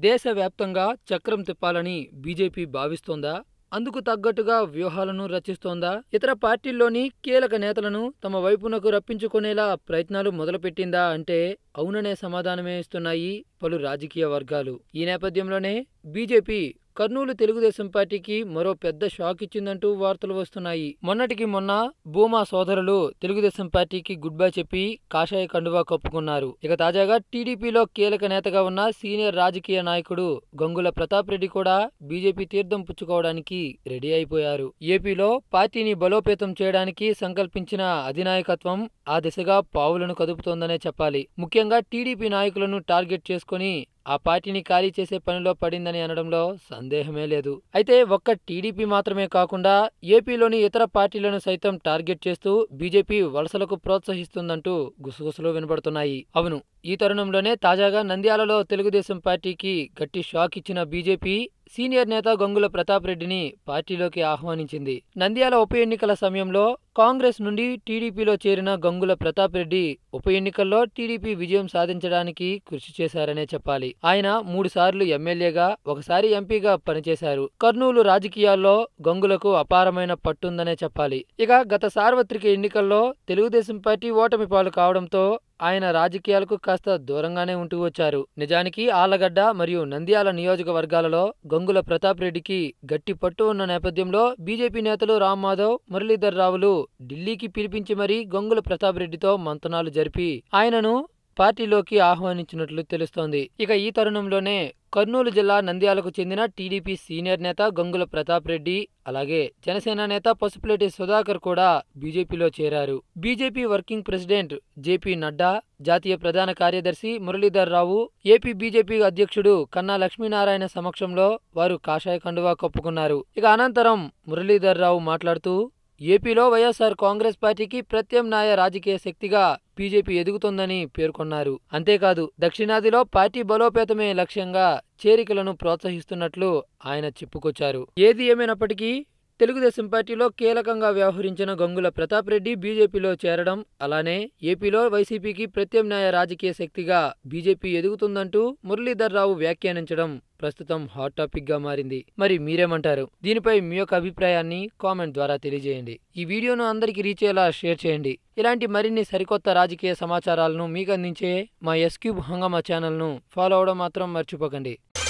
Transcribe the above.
దేశవ్యాప్తంగా చక్రం తిప్పాలని బీజేపీ భావిస్తోందా అందుకు తగ్గట్టుగా వ్యూహాలను రచిస్తోందా ఇతర పార్టీల్లోని కీలక నేతలను తమ వైపునకు రప్పించుకునేలా ప్రయత్నాలు మొదలుపెట్టిందా అంటే అవుననే సమాధానమే ఇస్తున్నాయి పలు రాజకీయ వర్గాలు ఈ నేపథ్యంలోనే బీజేపీ కర్నూలు తెలుగుదేశం పార్టీకి మరో పెద్ద షాక్ ఇచ్చిందంటూ వార్తలు వస్తున్నాయి మొన్నటికి మొన్న భూమా సోదరులు తెలుగుదేశం పార్టీకి గుడ్ బై చెప్పి కాషాయ కండువా కప్పుకున్నారు ఇక తాజాగా టీడీపీలో కీలక నేతగా ఉన్న సీనియర్ రాజకీయ నాయకుడు గంగుల ప్రతాప్ రెడ్డి కూడా బీజేపీ తీర్థం పుచ్చుకోవడానికి రెడీ అయిపోయారు ఏపీలో పార్టీని బలోపేతం చేయడానికి సంకల్పించిన అధినాయకత్వం ఆ దిశగా పావులను కదుపుతోందనే చెప్పాలి ముఖ్యంగా టీడీపీ నాయకులను టార్గెట్ చేసుకుని ఆ పార్టీని ఖాళీ చేసే పనిలో పడిందని అనడంలో సందేహమే లేదు అయితే ఒక్క టీడీపీ మాత్రమే కాకుండా ఏపీలోని ఇతర పార్టీలను సైతం టార్గెట్ చేస్తూ బీజేపీ వలసలకు ప్రోత్సహిస్తుందంటూ గుసగుసలు వినబడుతున్నాయి అవును ఈ తరుణంలోనే తాజాగా నంద్యాలలో తెలుగుదేశం పార్టీకి గట్టి షాక్ ఇచ్చిన బీజేపీ సీనియర్ నేత గంగుల ప్రతాప్ రెడ్డిని పార్టీలోకి ఆహ్వానించింది నంద్యాల ఉప ఎన్నికల సమయంలో కాంగ్రెస్ నుండి టీడీపీలో చేరిన గంగుల ప్రతాప్ రెడ్డి ఉప ఎన్నికల్లో టీడీపీ విజయం సాధించడానికి కృషి చేశారనే చెప్పాలి ఆయన మూడు సార్లు ఎమ్మెల్యేగా ఒకసారి ఎంపీగా పనిచేశారు కర్నూలు రాజకీయాల్లో గంగులకు అపారమైన పట్టుందనే చెప్పాలి ఇక గత సార్వత్రిక ఎన్నికల్లో తెలుగుదేశం పార్టీ ఓటమి పాలు కావడంతో ఆయన రాజకీయాలకు కాస్త దూరంగానే ఉంటూ వచ్చారు నిజానికి ఆలగడ్డ మరియు నంద్యాల నియోజకవర్గాలలో గంగుల ప్రతాప్ రెడ్డికి గట్టి పట్టు ఉన్న నేపథ్యంలో బీజేపీ నేతలు రామ్ మాధవ్ మురళీధర్ రావులు ఢిల్లీకి పిలిపించి మరీ గంగుల ప్రతాప్ రెడ్డితో మంతనాలు జరిపి ఆయనను పార్టీలోకి ఆహ్వానించినట్లు తెలుస్తోంది ఇక ఈ తరుణంలోనే కర్నూలు జిల్లా నంద్యాలకు చెందిన టీడీపీ సీనియర్ నేత గంగుల ప్రతాప్ రెడ్డి అలాగే జనసేన నేత పసుపులేటి సుధాకర్ కూడా బీజేపీలో చేరారు BJP working president JP Nadda జాతీయ ప్రధాన కార్యదర్శి మురళీధర్ రావు ఏపీ బీజేపీ అధ్యక్షుడు కన్నా లక్ష్మీనారాయణ సమక్షంలో వారు కాషాయ కండువా కప్పుకున్నారు ఇక అనంతరం మురళీధర్ రావు మాట్లాడుతూ ఏపీలో వైఎస్ఆర్ కాంగ్రెస్ పార్టీకి ప్రత్యామ్నాయ రాజకీయ శక్తిగా బీజేపీ ఎదుగుతోందని పేర్కొన్నారు అంతేకాదు దక్షిణాదిలో పార్టీ బలోపేతమే లక్ష్యంగా చేరికలను ప్రోత్సహిస్తున్నట్లు ఆయన చెప్పుకొచ్చారు ఏది ఏమైనప్పటికీ తెలుగుదేశం పార్టీలో కీలకంగా వ్యవహరించిన గంగుల ప్రతాప్ రెడ్డి బీజేపీలో చేరడం అలానే ఏపీలో వైసీపీకి ప్రత్యామ్నాయ రాజకీయ శక్తిగా బీజేపీ ఎదుగుతుందంటూ మురళీధర్ రావు వ్యాఖ్యానించడం ప్రస్తుతం హాట్ టాపిక్ గా మారింది మరి మీరేమంటారు దీనిపై మీ యొక్క అభిప్రాయాన్ని కామెంట్ ద్వారా తెలియజేయండి ఈ వీడియోను అందరికీ రీచ్ అయ్యేలా షేర్ చేయండి ఇలాంటి మరిన్ని సరికొత్త రాజకీయ సమాచారాలను మీకు అందించే మా ఎస్క్యూబ్ హంగామా ఛానల్ను ఫాలో అవడం మాత్రం మర్చిపోకండి